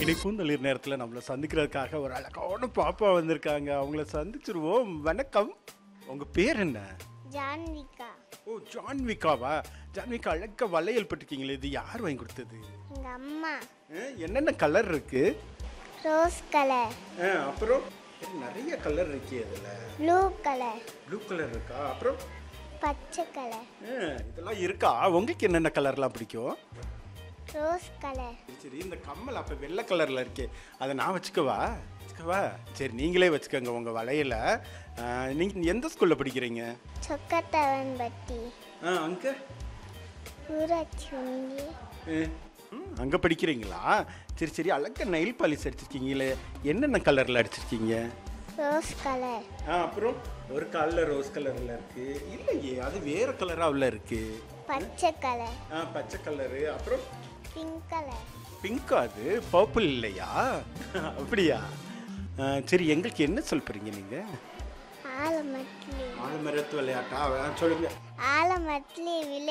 இனி பூந்தளிர் நேரத்தில் நம்மளை சந்திக்கிறதுக்காக ஒரு அழகான பாப்பா வந்திருக்காங்க அவங்கள சந்திச்சிருவோம் வணக்கம் உங்க பேர் என்ன ஜான்விகா ஓ ஜான்விகாவா ஜான்விகா அழகா வளையல் பட்டிருக்கீங்களே இது யார் வாங்கி கொடுத்தது எங்க அம்மா அஹ், என்னென்ன கலர் இருக்கு ரோஸ் கலர் அஹ், அப்புறம் நிறைய கலர் இருக்கே அதில் ப்ளூ கலர் ப்ளூ கலர் இருக்கா அப்புறம் பச்சை கலர் அஹ், இதெல்லாம் இருக்கா உங்களுக்கு என்னென்ன கலர்லாம் பிடிக்கும் ரோஸ் கலர் சரி, சரி இந்த கம்மல் அப்போ வெள்ளை கலரில் இருக்கே அதை நான் வச்சுக்கவா வச்சுக்கவா சரி நீங்களே வச்சுக்கோங்க உங்கள் வளையல நீங்கள் எந்த ஸ்கூலில் படிக்கிறீங்க சொக்கத்தவன் பட்டி ஆ அங்கே ஊராட்சி ஒன்றி அங்கே படிக்கிறீங்களா சரி சரி அழகா நெயில் பாலிஷ் அடிச்சிருக்கீங்களே என்னென்ன கலரில் அடிச்சிருக்கீங்க ரோஸ் கலர் ஆ அப்புறம் ஒரு காலில் ரோஸ் கலரில் இருக்கு இல்லையே அது வேறு கலராக உள்ள இருக்கு பச்சை கலர் ஆ பச்சை கலரு அப்புறம் பிங்க் கலர் பிங்க் அது பர்பிள் இல்லையா அப்படியா ஆ, சரி எங்களுக்கு என்ன சொல்ல போறீங்க நீங்கள் ஆலமட்லி ஆழ்மரத்து விளையாட்டா ஆ, சொல்லுங்க ஆலமட்லி விலை